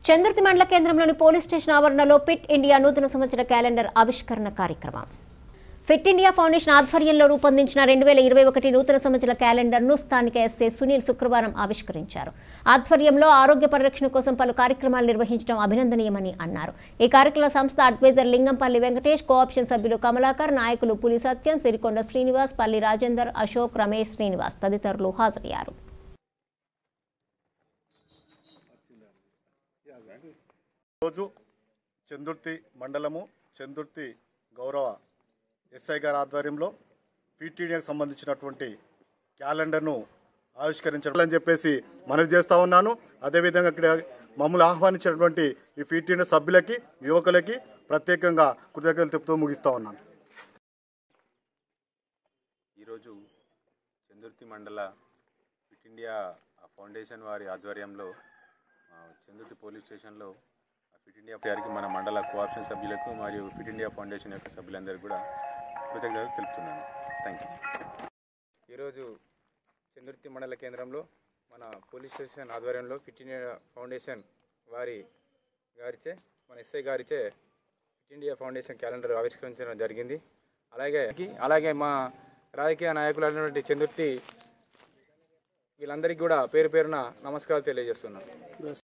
చంద్రతి మండల కేంద్రంలోని police station ఆవరణలో పిట్ ఇండియా నూతన సంవత్సర క్యాలెండర్ ఆవిష్కరణ కార్యక్రమం ఫిట్ ఇండియా ఫౌండేషన్ ఆధ్వర్యంలో రూపొందించిన రెండు వేల ఇరవై ఒకటి నూతన సంవత్సర క్యాలెండర్ను స్థానిక ఎస్ఏ సునీల్ శుక్రవారం ఆవిష్కరించారు ఆధ్వర్యంలో ఆరోగ్య పరిరక్షణ కోసం పలు కార్యక్రమాలు నిర్వహించడం అభినందనీయమని అన్నారు ఈ కార్యక్రమ సంస్థ అడ్వైజర్ లింగంపల్లి వెంకటేష్ కోఆప్షన్ సభ్యులు కమలాకర్ నాయకులు పులి సత్యం సిరికొండ శ్రీనివాస్ పల్లి రాజేందర్ అశోక్ రమేష్ శ్రీనివాస్ తదితరులు హాజరయ్యారు రోజు చందుర్తి మండలము చందుర్తి గౌరవ ఎస్ఐ గారి ఆధ్వర్యంలో పీటీడీకి సంబంధించినటువంటి క్యాలెండర్ను ఆవిష్కరించాలని చెప్పేసి మనవి చేస్తా ఉన్నాను అదేవిధంగా ఇక్కడ మమ్మల్ని ఆహ్వానించినటువంటి ఈ పీటీడీ సభ్యులకి యువకులకి ప్రత్యేకంగా కృతజ్ఞతలు చెప్తూ ముగిస్తా ఉన్నాను ఈరోజు చందుర్తి మండల ఫిట్ ఇండియా ఫౌండేషన్ వారి ఆధ్వర్యంలో ఆ, చందుర్తి పోలీస్ స్టేషన్లో ఫిట్ ఇండియా గారికి మన మండల కోఆప్షన్ సభ్యులకు మరియు ఫిట్ ఇండియా ఫౌండేషన్ యొక్క సభ్యులందరికీ కూడా కృతజ్ఞతలు తెలుపుతున్నాను థ్యాంక్ యూ ఈరోజు చందుర్తి మండల కేంద్రంలో మన పోలీస్ స్టేషన్ ఆధ్వర్యంలో ఫిట్ ఇండియా ఫౌండేషన్ వారి గారిచే మన ఎస్ఐ గారిచే ఫిట్ ఇండియా ఫౌండేషన్ క్యాలెండర్ ఆవిష్కరించడం జరిగింది అలాగే అలాగే మా రాజకీయ నాయకులైనటువంటి చందుర్తి వీళ్ళందరికీ కూడా పేరు పేరున నమస్కారాలు తెలియజేస్తున్నాను